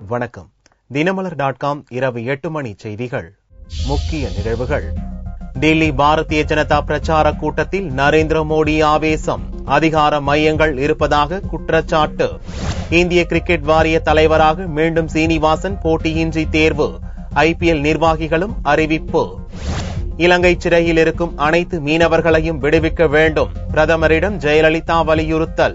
வணக்கம் Dinamalar dot com இரவு எட்டு மணி செய்திகள் முக்கிய நிகழ்வுகள் டெல்லி பாரதிய ஜனதா பிரச்சார கூட்டத்தில் நரேந்திர மோடி ஆவேசம் அதிகார மையங்கள் இருப்பதாக குற்றச்சாட்டு இந்திய கிரிக்கெட் வாரிய தலைவராக மீண்டும் சீனிவாசன் போட்டியின்றி தேர்வு ஐபிஎல் நிர்வாகிகளும் அறிவிப்பு இலங்கை சிறையில் இருக்கும் அனைத்து மீனவர்களையும் விடுவிக்க வேண்டும் பிரதமரிடம் ஜெயலலிதா வலியுறுத்தல்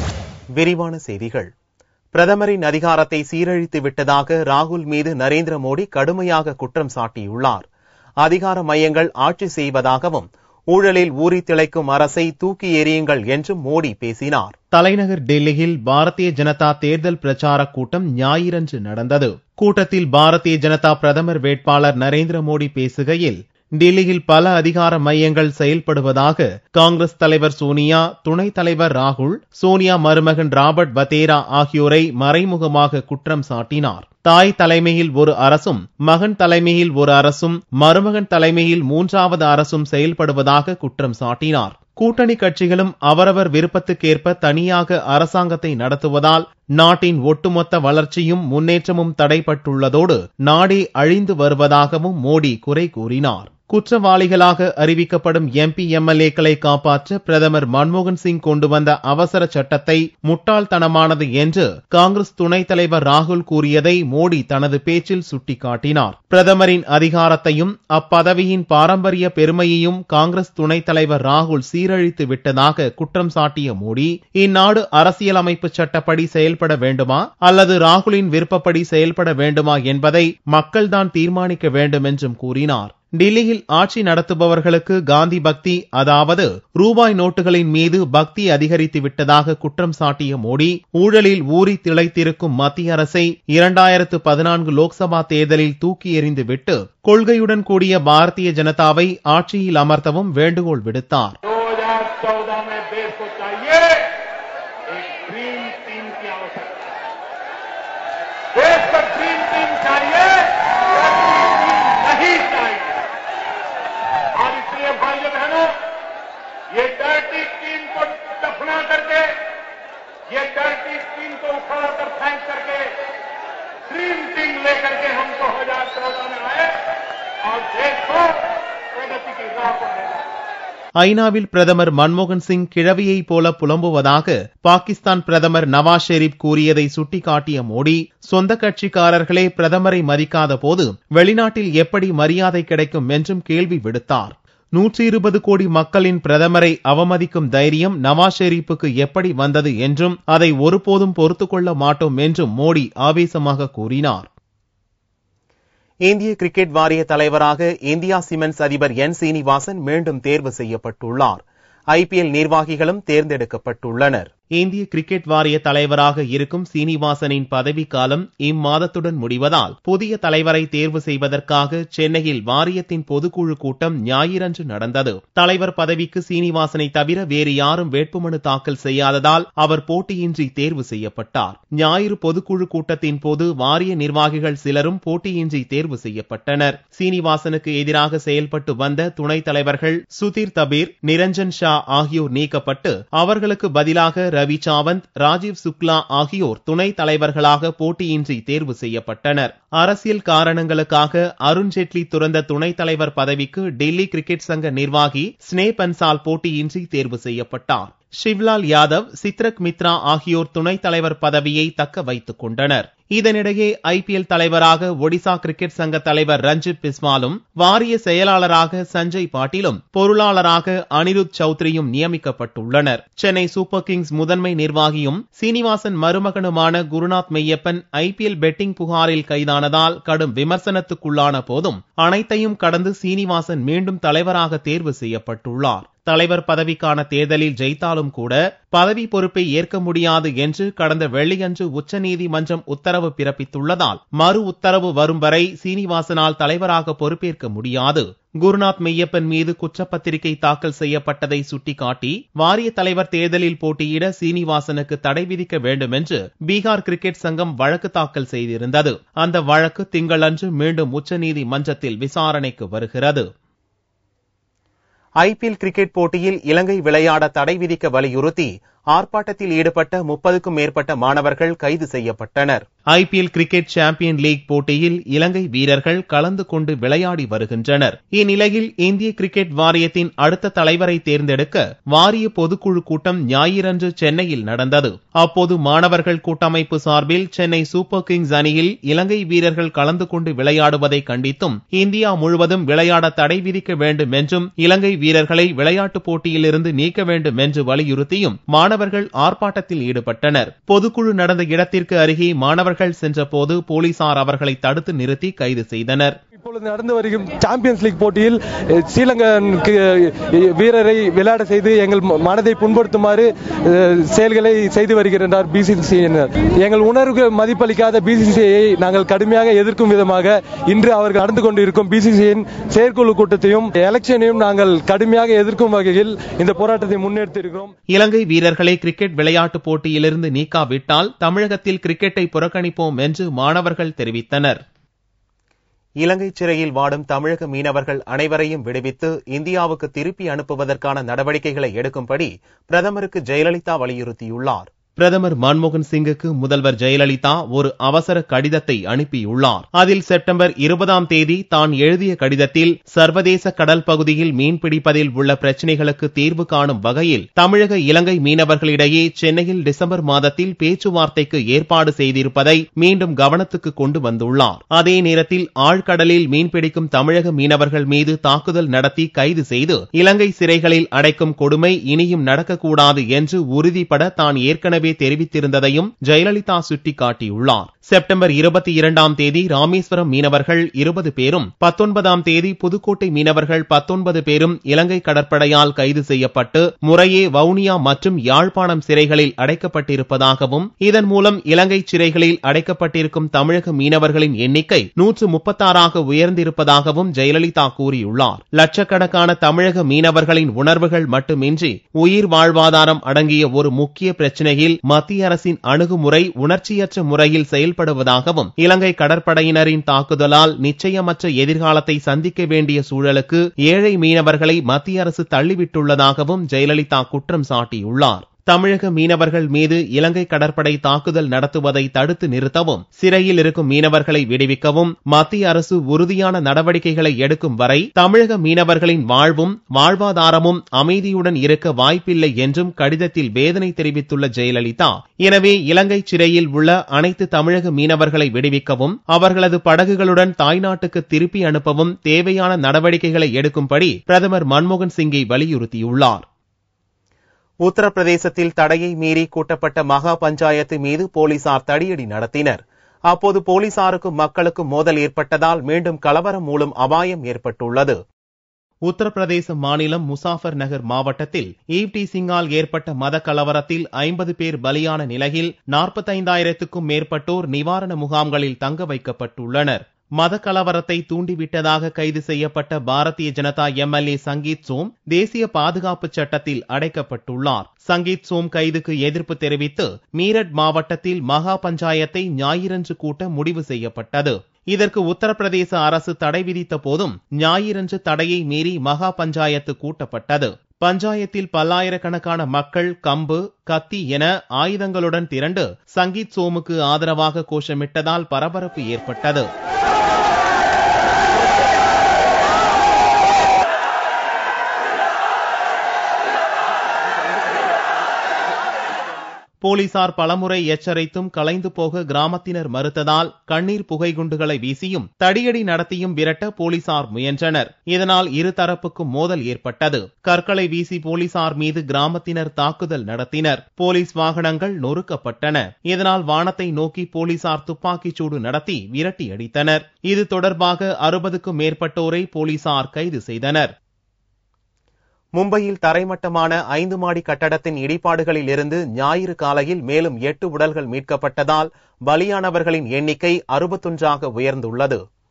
விரிவான செய்திகள் பிரதமரின் அதிகாரத்தை சீரழித்து விட்டதாக ராகுல் மீது நரேந்திர மோடி கடுமையாக குற்றம் சாட்டியுள்ளார் அதிகார மையங்கள் ஆட்சி செய்வதாகவும் ஊழலில் ஊறி திளைக்கும் அரசை தூக்கி எறியுங்கள் என்றும் மோடி பேசினார் தலைநகர் டெல்லியில் பாரதிய ஜனதா தேர்தல் பிரச்சார கூட்டம் ஞாயிறன்று நடந்தது கூட்டத்தில் பாரதிய ஜனதா பிரதமர் வேட்பாளர் நரேந்திர மோடி பேசுகையில் டெல்லியில் பல அதிகார மையங்கள் செயல்படுவதாக காங்கிரஸ் தலைவர் சோனியா துணைத் தலைவர் ராகுல் சோனியா மருமகன் ராபர்ட் வதேரா ஆகியோரை மறைமுகமாக குற்றம் சாட்டினார் தாய் தலைமையில் ஒரு அரசும் மகன் தலைமையில் ஒரு அரசும் மருமகன் தலைமையில் மூன்றாவது அரசும் செயல்படுவதாக குற்றம் சாட்டினார் கூட்டணி கட்சிகளும் அவரவர் விருப்பத்துக்கேற்ப தனியாக அரசாங்கத்தை நடத்துவதால் நாட்டின் ஒட்டுமொத்த வளர்ச்சியும் முன்னேற்றமும் தடைப்பட்டுள்ளதோடு நாடே அழிந்து வருவதாகவும் மோடி குறை கூறினார் குற்றவாளிகளாக அறிவிக்கப்படும் எம்பி எம்எல்ஏக்களை காப்பாற்ற பிரதமர் மன்மோகன் சிங் கொண்டு வந்த அவசர சட்டத்தை முட்டாள்தனமானது என்று காங்கிரஸ் துணைத் தலைவர் ராகுல் கூறியதை மோடி தனது பேச்சில் சுட்டிக்காட்டினார் பிரதமரின் அதிகாரத்தையும் அப்பதவியின் பாரம்பரிய பெருமையையும் காங்கிரஸ் துணைத் தலைவர் ராகுல் சீரழித்து விட்டதாக குற்றம் சாட்டிய மோடி இந்நாடு அரசியலமைப்பு சட்டப்படி செயல்பட வேண்டுமா அல்லது ராகுலின் விருப்பப்படி செயல்பட வேண்டுமா என்பதை மக்கள்தான் தீர்மானிக்க வேண்டும் என்றும் கூறினார் டெல்லியில் ஆட்சி நடத்துபவர்களுக்கு காந்தி பக்தி அதாவது ரூபாய் நோட்டுகளின் மீது பக்தி அதிகரித்து விட்டதாக குற்றம் சாட்டிய மோடி ஊழலில் ஊறி திளைத்திருக்கும் மத்திய அரசை இரண்டாயிரத்து பதினான்கு லோக்சபா தேர்தலில் தூக்கி எறிந்துவிட்டு கொள்கையுடன் கூடிய பாரதிய ஜனதாவை ஆட்சியில் அமர்த்தவும் வேண்டுகோள் விடுத்தார் भाइयों बहनों ये डर्टी टीम को दफना करके ये डर्टी टीम को उखाड़ कर फेंक करके ड्रीम टीम लेकर के हम दो हजार चौदह में आए और देश को प्रगति की राह पर ले जाए ஐநாவில் பிரதமர் மன்மோகன் சிங் கிழவியைப் போல புலம்புவதாக பாகிஸ்தான் பிரதமர் நவாஸ் ஷெரீப் கூறியதை சுட்டிக்காட்டிய மோடி சொந்த கட்சிக்காரர்களே பிரதமரை மதிக்காத போது வெளிநாட்டில் எப்படி மரியாதை கிடைக்கும் என்றும் கேள்வி விடுத்தார் நூற்றி இருபது கோடி மக்களின் பிரதமரை அவமதிக்கும் தைரியம் நவாஸ் ஷெரீப்புக்கு எப்படி வந்தது என்றும் அதை ஒருபோதும் பொறுத்துக் கொள்ள மாட்டோம் என்றும் மோடி ஆவேசமாக கூறினார் இந்திய கிரிக்கெட் வாரிய தலைவராக இந்தியா சிமெண்ட்ஸ் அதிபர் என் சீனிவாசன் மீண்டும் தேர்வு செய்யப்பட்டுள்ளார் ஐபிஎல் நிர்வாகிகளும் தேர்ந்தெடுக்கப்பட்டுள்ளனர் இந்திய கிரிக்கெட் வாரிய தலைவராக இருக்கும் சீனிவாசனின் பதவிக்காலம் இம்மாதத்துடன் முடிவதால் புதிய தலைவரை தேர்வு செய்வதற்காக சென்னையில் வாரியத்தின் பொதுக்குழு கூட்டம் ஞாயிறன்று நடந்தது தலைவர் பதவிக்கு சீனிவாசனை தவிர வேறு யாரும் வேட்புமனு தாக்கல் செய்யாததால் அவர் போட்டியின்றி தேர்வு செய்யப்பட்டார் ஞாயிறு பொதுக்குழு கூட்டத்தின் போது வாரிய நிர்வாகிகள் சிலரும் போட்டியின்றி தேர்வு செய்யப்பட்டனர் சீனிவாசனுக்கு எதிராக செயல்பட்டு வந்த துணைத் தலைவர்கள் சுதீர் தபீர் நிரஞ்சன் ஷா ஆகியோர் நீக்கப்பட்டு அவர்களுக்கு பதிலாக ரவி சாவந்த் ராஜீவ் சுக்லா ஆகியோர் துணைத் தலைவர்களாக போட்டியின்றி தேர்வு செய்யப்பட்டனர் அரசியல் காரணங்களுக்காக அருண்ஜேட்லி துறந்த துணைத் தலைவர் பதவிக்கு டெல்லி கிரிக்கெட் சங்க நிர்வாகி ஸ்னே பன்சால் போட்டியின்றி தேர்வு செய்யப்பட்டார் ஷிவ்லால் யாதவ் சித்ரக் மித்ரா ஆகியோர் துணைத் தலைவர் பதவியை தக்க வைத்துக் கொண்டனர் இதனிடையே ஐபிஎல் தலைவராக ஒடிசா கிரிக்கெட் சங்க தலைவர் ரஞ்சித் பிஸ்வாலும் வாரிய செயலாளராக சஞ்சய் பாட்டீலும் பொருளாளராக அனிருத் சௌத்ரியும் நியமிக்கப்பட்டுள்ளனர் சென்னை சூப்பர் கிங்ஸ் முதன்மை நிர்வாகியும் சீனிவாசன் மருமகனுமான குருநாத் மெய்யப்பன் ஐபிஎல் பெட்டிங் புகாரில் கைதானதால் கடும் விமர்சனத்துக்குள்ளான போதும் அனைத்தையும் கடந்து சீனிவாசன் மீண்டும் தலைவராக தேர்வு செய்யப்பட்டுள்ளார் தலைவர் பதவிக்கான தேர்தலில் ஜெயித்தாலும் கூட பதவி பொறுப்பை ஏற்க முடியாது என்று கடந்த வெள்ளியன்று உச்சநீதிமன்றம் உத்தரவு பிறப்பித்துள்ளதால் மறு உத்தரவு வரும் வரை சீனிவாசனால் தலைவராக பொறுப்பேற்க முடியாது குருநாத் மெய்யப்பன் மீது குற்றப்பத்திரிகை தாக்கல் செய்யப்பட்டதை சுட்டிக்காட்டி வாரிய தலைவர் தேர்தலில் போட்டியிட சீனிவாசனுக்கு தடை விதிக்க வேண்டும் என்று பீகார் கிரிக்கெட் சங்கம் வழக்கு தாக்கல் செய்திருந்தது அந்த வழக்கு திங்களன்று மீண்டும் உச்சநீதிமன்றத்தில் விசாரணைக்கு வருகிறது ஐபிஎல் கிரிக்கெட் போட்டியில் இலங்கை விளையாட தடை விதிக்க வலியுறுத்தி ஆர்ப்பாட்டத்தில் ஈடுபட்ட முப்பதுக்கும் மேற்பட்ட மாணவர்கள் கைது செய்யப்பட்டனர் ஐபிஎல் கிரிக்கெட் சாம்பியன் லீக் போட்டியில் இலங்கை வீரர்கள் கலந்து கொண்டு விளையாடி வருகின்றனர் இந்நிலையில் இந்திய கிரிக்கெட் வாரியத்தின் அடுத்த தலைவரை தேர்ந்தெடுக்க வாரிய பொதுக்குழு கூட்டம் ஞாயிறன்று சென்னையில் நடந்தது அப்போது மாணவர்கள் கூட்டமைப்பு சார்பில் சென்னை சூப்பர் கிங்ஸ் அணியில் இலங்கை வீரர்கள் கலந்து கொண்டு விளையாடுவதை கண்டித்தும் இந்தியா முழுவதும் விளையாட தடை விதிக்க வேண்டும் என்றும் இலங்கை வீரர்களை விளையாட்டுப் போட்டியிலிருந்து நீக்க வேண்டும் என்று வலியுறுத்தியும் மாணவர்கள் ஆர்ப்பாட்டத்தில் ஈடுபட்டனர் பொதுக்குழு நடந்த இடத்திற்கு அருகே மாணவர்கள் சென்றபோது போலீசார் அவர்களை தடுத்து நிறுத்தி கைது செய்தனர் இப்பொழுது நடந்து வருகும் சாம்பியன்ஸ் லீக் போட்டியில் அஹ், ஸ்ரீலங்கனுக்கு அஹ், வீரரை விளையாட செய்து எங்கள் ம- மனதை புண்படுத்துமாறு அஹ், செயல்களை செய்து வருகின்றனர் பிசிசிஐயினர் எங்கள் உணர்வுக்கு மதிப்பளிக்காத பிசிசிஐயை நாங்கள் கடுமையாக எதிர்க்கும் விதமாக இன்று அவர்கள் நடந்து கொண்டிருக்கும் பிசிசிஐயின் செயற்குழு கூட்டத்தையும் எலெக்ஷனையும் நாங்கள் கடுமையாக எதிர்க்கும் வகையில் இந்த போராட்டத்தை முன்னெடுத்திருக்கிறோம் இலங்கை வீரர்களை கிரிக்கெட் விளையாட்டுப் போட்டியிலிருந்து நீக்காவிட்டால் தமிழகத்தில் கிரிக்கெட்டை புறக்கணிப்போம் என்று மாணவர்கள் தெரிவித்தனர் இலங்கை சிறையில் வாடும் தமிழக மீனவர்கள் அனைவரையும் விடுவித்து இந்தியாவுக்கு திருப்பி அனுப்புவதற்கான நடவடிக்கைகளை எடுக்கும்படி பிரதமருக்கு ஜெயலலிதா வலியுறுத்தியுள்ளார் பிரதமர் மன்மோகன் சிங்குக்கு முதல்வர் ஜெயலலிதா ஒரு அவசர கடிதத்தை அனுப்பியுள்ளார் அதில் செப்டம்பர் இருபதாம் தேதி தான் எழுதிய கடிதத்தில் சர்வதேச கடல் பகுதியில் மீன்பிடிப்பதில் உள்ள பிரச்சினைகளுக்கு தீர்வு காணும் வகையில் தமிழக இலங்கை மீனவர்களிடையே சென்னையில் டிசம்பர் மாதத்தில் பேச்சுவார்த்தைக்கு ஏற்பாடு செய்திருப்பதை மீண்டும் கவனத்துக்கு கொண்டு வந்துள்ளார் அதே நேரத்தில் ஆழ்கடலில் மீன்பிடிக்கும் தமிழக மீனவர்கள் மீது தாக்குதல் நடத்தி கைது செய்து இலங்கை சிறைகளில் அடைக்கும் கொடுமை இனியும் நடக்கக்கூடாது என்று உறுதிபட தான் ஏற்கனவே தெரிவித்திருந்ததையும் ஜெயலலிதா சுட்டிக்காட்டியுள்ளார் செப்டம்பர் இருபத்தி இரண்டாம் தேதி ராமேஸ்வரம் மீனவர்கள் இருபது பேரும் பத்தொன்பதாம் தேதி புதுக்கோட்டை மீனவர்கள் பத்தொன்பது பேரும் இலங்கை கடற்படையால் கைது செய்யப்பட்டு முறையே வவுனியா மற்றும் யாழ்ப்பாணம் சிறைகளில் அடைக்கப்பட்டிருப்பதாகவும் இதன் மூலம் இலங்கை சிறைகளில் அடைக்கப்பட்டிருக்கும் தமிழக மீனவர்களின் எண்ணிக்கை நூற்று முப்பத்தாறாக உயர்ந்திருப்பதாகவும் ஜெயலலிதா கூறியுள்ளார் லட்சக்கணக்கான தமிழக மீனவர்களின் உணர்வுகள் மட்டுமின்றி உயிர் வாழ்வாதாரம் அடங்கிய ஒரு முக்கிய பிரச்சனையில் மத்திய அரசின் அணுகுமுறை உணர்ச்சியற்ற முறையில் செயல்படுவதாகவும் இலங்கை கடற்படையினரின் தாக்குதலால் நிச்சயமற்ற எதிர்காலத்தை சந்திக்க வேண்டிய சூழலுக்கு ஏழை மீனவர்களை மத்திய அரசு தள்ளிவிட்டுள்ளதாகவும் ஜெயலலிதா குற்றம் சாட்டியுள்ளார் தமிழக மீனவர்கள் மீது இலங்கை கடற்படை தாக்குதல் நடத்துவதை தடுத்து நிறுத்தவும் சிறையில் இருக்கும் மீனவர்களை விடுவிக்கவும் மத்திய அரசு உறுதியான நடவடிக்கைகளை எடுக்கும் வரை தமிழக மீனவர்களின் வாழ்வும் வாழ்வாதாரமும் அமைதியுடன் இருக்க வாய்ப்பில்லை என்றும் கடிதத்தில் வேதனை தெரிவித்துள்ள ஜெயலலிதா எனவே இலங்கை சிறையில் உள்ள அனைத்து தமிழக மீனவர்களை விடுவிக்கவும் அவர்களது படகுகளுடன் தாய்நாட்டுக்கு திருப்பி அனுப்பவும் தேவையான நடவடிக்கைகளை எடுக்கும்படி பிரதமர் மன்மோகன் சிங்கை வலியுறுத்தியுள்ளார் உத்தரப்பிரதேசத்தில் தடையை மீறி கூட்டப்பட்ட மகா பஞ்சாயத்து மீது போலீசார் தடியடி நடத்தினர் அப்போது போலீசாருக்கும் மக்களுக்கும் மோதல் ஏற்பட்டதால் மீண்டும் கலவரம் மூலம் அபாயம் ஏற்பட்டுள்ளது உத்தரப்பிரதேச மாநிலம் முசாஃபர் நகர் மாவட்டத்தில் ஈவ் டீசிங்கால் ஏற்பட்ட மத கலவரத்தில் ஐம்பது பேர் பலியான நிலையில் நாற்பத்தைந்தாயிரத்துக்கும் மேற்பட்டோர் நிவாரண முகாம்களில் தங்க வைக்கப்பட்டுள்ளனர் மத கலவரத்தை தூண்டிவிட்டதாக கைது செய்யப்பட்ட பாரதிய ஜனதா எம்எல்ஏ சங்கீத் சோம் தேசிய பாதுகாப்பு சட்டத்தில் அடைக்கப்பட்டுள்ளார் சங்கீத் சோம் கைதுக்கு எதிர்ப்பு தெரிவித்து மீரட் மாவட்டத்தில் மகா பஞ்சாயத்தை ஞாயிறன்று கூட்ட முடிவு செய்யப்பட்டது இதற்கு உத்தரப்பிரதேச அரசு தடை விதித்த போதும் ஞாயிறன்று தடையை மீறி மகா பஞ்சாயத்து கூட்டப்பட்டது பஞ்சாயத்தில் பல்லாயிரக்கணக்கான மக்கள் கம்பு கத்தி என ஆயுதங்களுடன் திரண்டு சங்கீத் சோமுக்கு ஆதரவாக கோஷமிட்டதால் பரபரப்பு ஏற்பட்டது போலீசார் பலமுறை எச்சரித்தும் கலைந்து போக கிராமத்தினர் மறுத்ததால் கண்ணீர் புகைகுண்டுகளை வீசியும் தடியடி நடத்தியும் விரட்ட போலீசார் முயன்றனர் இதனால் இருதரப்புக்கும் மோதல் ஏற்பட்டது கற்களை வீசி போலீசார் மீது கிராமத்தினர் தாக்குதல் நடத்தினர் போலீஸ் வாகனங்கள் நொறுக்கப்பட்டன இதனால் வானத்தை நோக்கி போலீசார் துப்பாக்கிச் சூடு நடத்தி விரட்டி அடித்தனர் இது தொடர்பாக அறுபதுக்கும் மேற்பட்டோரை போலீசார் கைது செய்தனர் மும்பையில் தரைமட்டமான ஐந்து மாடி கட்டடத்தின் இடிபாடுகளில் இருந்து ஞாயிறு காலையில் மேலும் எட்டு உடல்கள் மீட்கப்பட்டதால் பலியானவர்களின் எண்ணிக்கை அறுபத்தொன்றாக உயர்ந்துள்ளது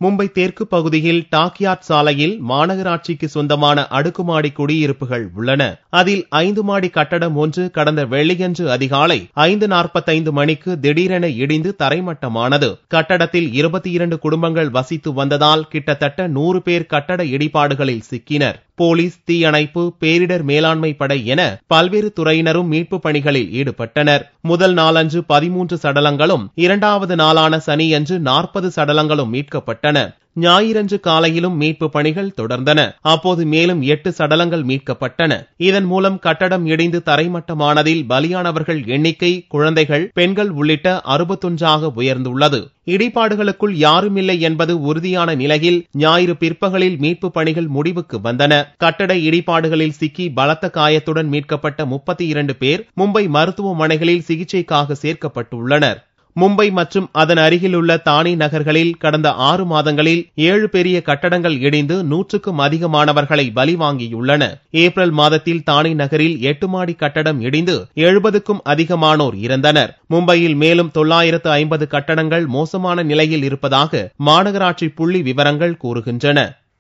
மும்பை தெற்கு பகுதியில் டாக்யார்ட் சாலையில் மாநகராட்சிக்கு சொந்தமான அடுக்குமாடி குடியிருப்புகள் உள்ளன அதில் ஐந்து மாடி கட்டடம் ஒன்று கடந்த வெள்ளியன்று அதிகாலை ஐந்து நாற்பத்தைந்து மணிக்கு திடீரென இடிந்து தரைமட்டமானது கட்டடத்தில் இருபத்தி இரண்டு குடும்பங்கள் வசித்து வந்ததால் கிட்டத்தட்ட நூறு பேர் கட்டட இடிபாடுகளில் சிக்கினர் போலீஸ் தீயணைப்பு பேரிடர் மேலாண்மை படை என பல்வேறு துறையினரும் மீட்பு பணிகளில் ஈடுபட்டனர் முதல் நாளன்று பதிமூன்று சடலங்களும் இரண்டாவது நாளான சனியன்று நாற்பது சடலங்களும் மீட்கப்பட்டன ஞாயிறன்று காலையிலும் மீட்பு பணிகள் தொடர்ந்தன அப்போது மேலும் எட்டு சடலங்கள் மீட்கப்பட்டன இதன் மூலம் கட்டடம் இடிந்து தரைமட்டமானதில் பலியானவர்கள் எண்ணிக்கை குழந்தைகள் பெண்கள் உள்ளிட்ட அறுபத்தொன்றாக உயர்ந்துள்ளது இடிபாடுகளுக்குள் யாருமில்லை என்பது உறுதியான நிலையில் ஞாயிறு பிற்பகலில் மீட்பு பணிகள் முடிவுக்கு வந்தன கட்டட இடிபாடுகளில் சிக்கி பலத்த காயத்துடன் மீட்கப்பட்ட முப்பத்தி இரண்டு பேர் மும்பை மருத்துவமனைகளில் சிகிச்சைக்காக சேர்க்கப்பட்டுள்ளனர் மும்பை மற்றும் அதன் அருகிலுள்ள தானே நகர்களில் கடந்த ஆறு மாதங்களில் ஏழு பெரிய கட்டடங்கள் இடிந்து நூற்றுக்கும் அதிகமானவர்களை பலி வாங்கியுள்ளன ஏப்ரல் மாதத்தில் தானே நகரில் எட்டு மாடி கட்டடம் இடிந்து எழுபதுக்கும் அதிகமானோர் இறந்தனர் மும்பையில் மேலும் தொள்ளாயிரத்து ஐம்பது கட்டடங்கள் மோசமான நிலையில் இருப்பதாக மாநகராட்சி புள்ளி விவரங்கள் கூறுகின்றன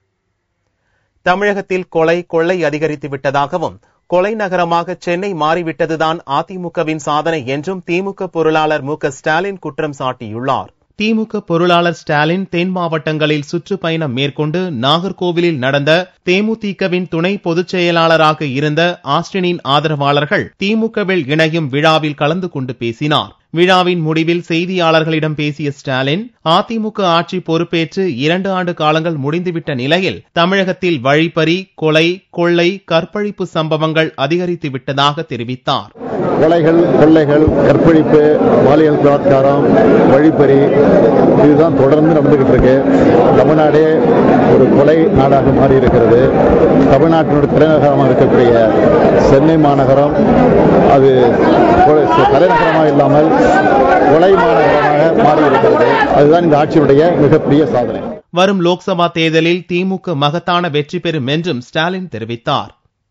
தமிழகத்தில் கொலை கொள்ளை அதிகரித்து விட்டதாகவும் கொலை நகரமாக சென்னை மாறிவிட்டதுதான் அதிமுகவின் சாதனை என்றும் திமுக பொருளாளர் மு ஸ்டாலின் குற்றம் சாட்டியுள்ளார் திமுக பொருளாளர் ஸ்டாலின் தென் மாவட்டங்களில் சுற்றுப்பயணம் மேற்கொண்டு நாகர்கோவிலில் நடந்த தேமுதிகவின் துணை பொதுச் செயலாளராக இருந்த ஆஸ்டினின் ஆதரவாளர்கள் திமுகவில் இணையும் விழாவில் கலந்து கொண்டு பேசினார் விழாவின் முடிவில் செய்தியாளர்களிடம் பேசிய ஸ்டாலின் அதிமுக ஆட்சி பொறுப்பேற்று இரண்டு ஆண்டு காலங்கள் முடிந்துவிட்ட நிலையில் தமிழகத்தில் வழிப்பறி கொலை கொள்ளை கற்பழிப்பு சம்பவங்கள் அதிகரித்து விட்டதாக தெரிவித்தார் கொலைகள் கொள்ளைகள் கற்பழிப்பு பாலியல் பலாத்காரம் வழிப்பறி இதுதான் தொடர்ந்து நடந்துகிட்டு இருக்கு தமிழ்நாடே ஒரு கொலை நாடாக மாறி இருக்கிறது தமிழ்நாட்டினுடைய தலைநகரமாக இருக்கக்கூடிய சென்னை மாநகரம் அது தலைநகரமாக இல்லாமல் கொலை மாநகரமாக மாறி இருக்கிறது அதுதான் இந்த ஆட்சியுடைய மிகப்பெரிய சாதனை வரும் லோக்சபா தேர்தலில் திமுக மகத்தான வெற்றி பெறும் என்றும் ஸ்டாலின் தெரிவித்தார்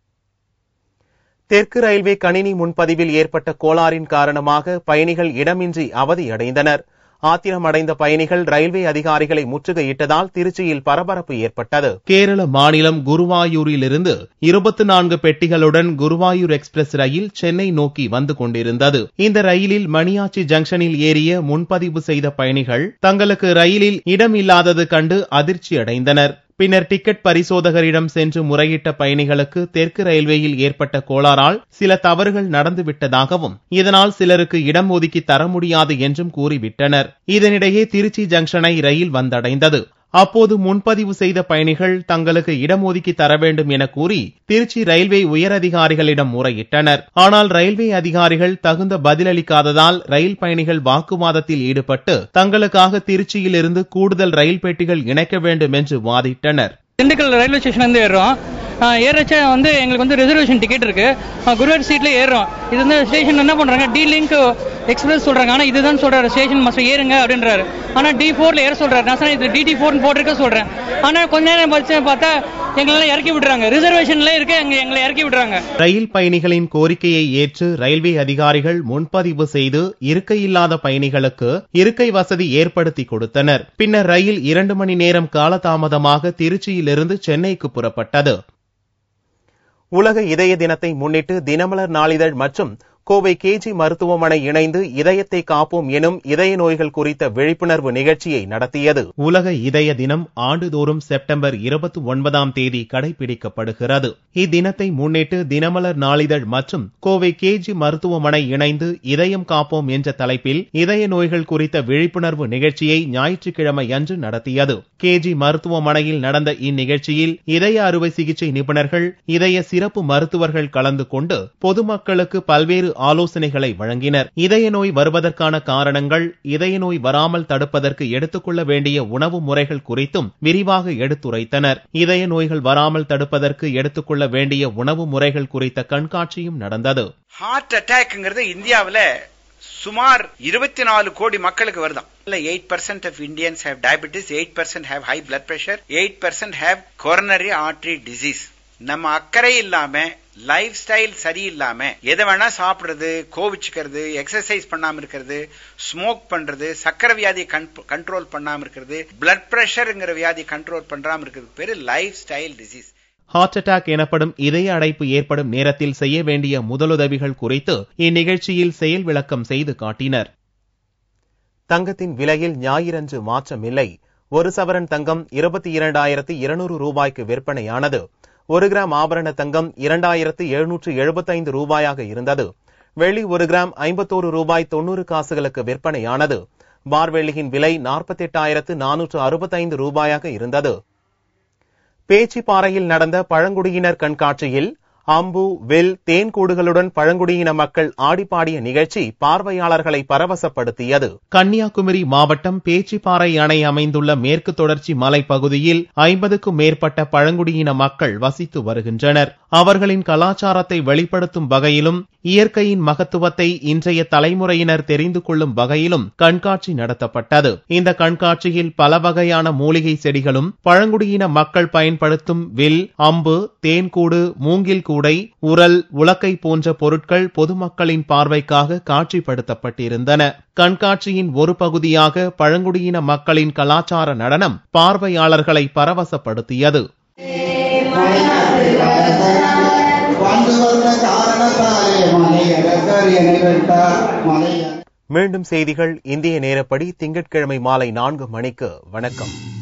தெற்கு ரயில்வே கணினி முன்பதிவில் ஏற்பட்ட கோளாறின் காரணமாக பயணிகள் இடமின்றி அவதியடைந்தனர் ஆத்திரமடைந்த பயணிகள் ரயில்வே அதிகாரிகளை முற்றுகையிட்டதால் திருச்சியில் பரபரப்பு ஏற்பட்டது கேரள மாநிலம் குருவாயூரிலிருந்து இருபத்தி நான்கு பெட்டிகளுடன் குருவாயூர் எக்ஸ்பிரஸ் ரயில் சென்னை நோக்கி வந்து கொண்டிருந்தது இந்த ரயிலில் மணியாச்சி ஜங்ஷனில் ஏறிய முன்பதிவு செய்த பயணிகள் தங்களுக்கு ரயிலில் இடம் இல்லாதது கண்டு அதிர்ச்சி அடைந்தனர் பின்னர் டிக்கெட் பரிசோதகரிடம் சென்று முறையிட்ட பயணிகளுக்கு தெற்கு ரயில்வேயில் ஏற்பட்ட கோளாறால் சில தவறுகள் நடந்துவிட்டதாகவும் இதனால் சிலருக்கு இடம் ஒதுக்கி தர முடியாது என்றும் கூறிவிட்டனர் இதனிடையே திருச்சி ஜங்ஷனை ரயில் வந்தடைந்தது அப்போது முன்பதிவு செய்த பயணிகள் தங்களுக்கு இடம் ஒதுக்கி தர வேண்டும் என கூறி திருச்சி ரயில்வே உயரதிகாரிகளிடம் முறையிட்டனர் ஆனால் ரயில்வே அதிகாரிகள் தகுந்த பதிலளிக்காததால் ரயில் பயணிகள் வாக்குவாதத்தில் ஈடுபட்டு தங்களுக்காக திருச்சியில் இருந்து கூடுதல் ரயில் பெட்டிகள் இணைக்க வேண்டும் என்று வாதிட்டனர் திண்டுக்கல் ரயில்வே ஸ்டேஷன் வந்து ஏறுறோம் ஏறச்ச வந்து எங்களுக்கு வந்து ரிசர்வேஷன் டிக்கெட் இருக்கு குருவாயூர் சீட்ல ஏறுறோம் இது வந்து ஸ்டேஷன் என்ன பண்றாங்க டி லிங்க் எக்ஸ்பிரஸ் சொல்றாங்க ஆனா இதுதான் சொல்றாரு ஸ்டேஷன் மஸ்ட் ஏறுங்க அப்படின்றாரு ஆனா டி ஃபோர்ல ஏற சொல்றாரு நான் சொன்னேன் இது டிடி ஃபோர்னு போட்டிருக்க சொல்றேன் ஆனா கொஞ்ச நேரம் பச்சு பார்த்தா எங்களெல்லாம் இறக்கி விடுறாங்க ரிசர்வேஷன்ல இருக்கு எங்க எங்களை இறக்கி விடுறாங்க ரயில் பயணிகளின் கோரிக்கையை ஏற்று ரயில்வே அதிகாரிகள் முன்பதிவு செய்து இருக்கை இல்லாத பயணிகளுக்கு இருக்கை வசதி ஏற்படுத்தி கொடுத்தனர் பின்னர் ரயில் இரண்டு மணி நேரம் காலதாமதமாக திருச்சியிலிருந்து சென்னைக்கு புறப்பட்டது உலக இதய தினத்தை முன்னிட்டு தினமலர் நாளிதழ் மற்றும் கோவை கேஜி மருத்துவமனை இணைந்து இதயத்தை காப்போம் எனும் இதய நோய்கள் குறித்த விழிப்புணர்வு நிகழ்ச்சியை நடத்தியது உலக இதய தினம் ஆண்டுதோறும் செப்டம்பர் இருபத்தி ஒன்பதாம் தேதி கடைபிடிக்கப்படுகிறது இத்தினத்தை முன்னிட்டு தினமலர் நாளிதழ் மற்றும் கோவை கேஜி மருத்துவமனை இணைந்து இதயம் காப்போம் என்ற தலைப்பில் இதய நோய்கள் குறித்த விழிப்புணர்வு நிகழ்ச்சியை ஞாயிற்றுக்கிழமை அன்று நடத்தியது கேஜி மருத்துவமனையில் நடந்த இந்நிகழ்ச்சியில் இதய அறுவை சிகிச்சை நிபுணர்கள் இதய சிறப்பு மருத்துவர்கள் கலந்து கொண்டு பொதுமக்களுக்கு பல்வேறு ஆலோசனைகளை வழங்கினர் இதய நோய் வருவதற்கான காரணங்கள் இதய நோய் வராமல் தடுப்பதற்கு எடுத்துக்கொள்ள வேண்டிய உணவு முறைகள் குறித்தும் விரிவாக எடுத்துரைத்தனர் இதய நோய்கள் வராமல் தடுப்பதற்கு எடுத்துக்கொள்ள வேண்டிய உணவு முறைகள் குறித்த கண்காட்சியும் நடந்தது ஹார்ட் அட்டாக்ங்கிறது இந்தியாவில சுமார் இருபத்தி நாலு கோடி மக்களுக்கு வருதாம் eight percent of Indians have diabetes eight percent have high blood pressure eight percent have coronary artery disease நம்ம அக்கறை இல்லாம லைஃப் ஸ்டைல் சரியில்லாம எதை வேணா சாப்பிடுறது கோவிச்சுக்கிறது எக்ஸசைஸ் பண்ணாம இருக்கிறது ஸ்மோக் பண்றது சக்கரை வியாதி கண்ட்ரோல் பண்ணாம இருக்கிறது பிளட் பிரஷர்ங்கிற வியாதி கண்ட்ரோல் பண்ணாம இருக்கிறது பேரு lifestyle disease heart attack எனப்படும் இதய அடைப்பு ஏற்படும் நேரத்தில் செய்ய வேண்டிய முதலுதவிகள் குறித்து இந்நிகழ்ச்சியில் செயல் விளக்கம் செய்து காட்டினர் தங்கத்தின் விலையில் ஞாயிறன்று மாற்றமில்லை ஒரு சவரன் தங்கம் இருபத்தி இரண்டாயிரத்தி இருநூறு ரூபாய்க்கு விற்பனையானது ஒரு கிராம் ஆபரண தங்கம் இரண்டாயிரத்து எழுநூற்று எழுபத்தைந்து ரூபாயாக இருந்தது வெள்ளி ஒரு கிராம் ஐம்பத்தோரு ரூபாய் தொன்னூறு காசுகளுக்கு விற்பனையானது பார் வெள்ளியின் விலை நாற்பத்தி எட்டாயிரத்து நானூற்று அறுபத்தைந்து ரூபாயாக இருந்தது பேச்சிப்பாறையில் நடந்த பழங்குடியினர் கண்காட்சியில் அம்பு வில் தேன்கூடுகளுடன் பழங்குடியின மக்கள் ஆடிப்பாடிய நிகழ்ச்சி பார்வையாளர்களை பரவசப்படுத்தியது கன்னியாகுமரி மாவட்டம் பேச்சிப்பாறை அணை அமைந்துள்ள மேற்கு தொடர்ச்சி மலைப்பகுதியில் ஐம்பதுக்கும் மேற்பட்ட பழங்குடியின மக்கள் வசித்து வருகின்றனர் அவர்களின் கலாச்சாரத்தை வெளிப்படுத்தும் வகையிலும் இயற்கையின் மகத்துவத்தை இன்றைய தலைமுறையினர் தெரிந்து கொள்ளும் வகையிலும் கண்காட்சி நடத்தப்பட்டது இந்த கண்காட்சியில் பல வகையான மூலிகை செடிகளும் பழங்குடியின மக்கள் பயன்படுத்தும் வில் அம்பு தேன்கூடு மூங்கில் கூடை உரல் உலக்கை போன்ற பொருட்கள் பொதுமக்களின் பார்வைக்காக காட்சிப்படுத்தப்பட்டிருந்தன கண்காட்சியின் ஒரு பகுதியாக பழங்குடியின மக்களின் கலாச்சார நடனம் பார்வையாளர்களை பரவசப்படுத்தியது மீண்டும் செய்திகள் இந்திய நேரப்படி திங்கட்கிழமை மாலை நான்கு மணிக்கு வணக்கம்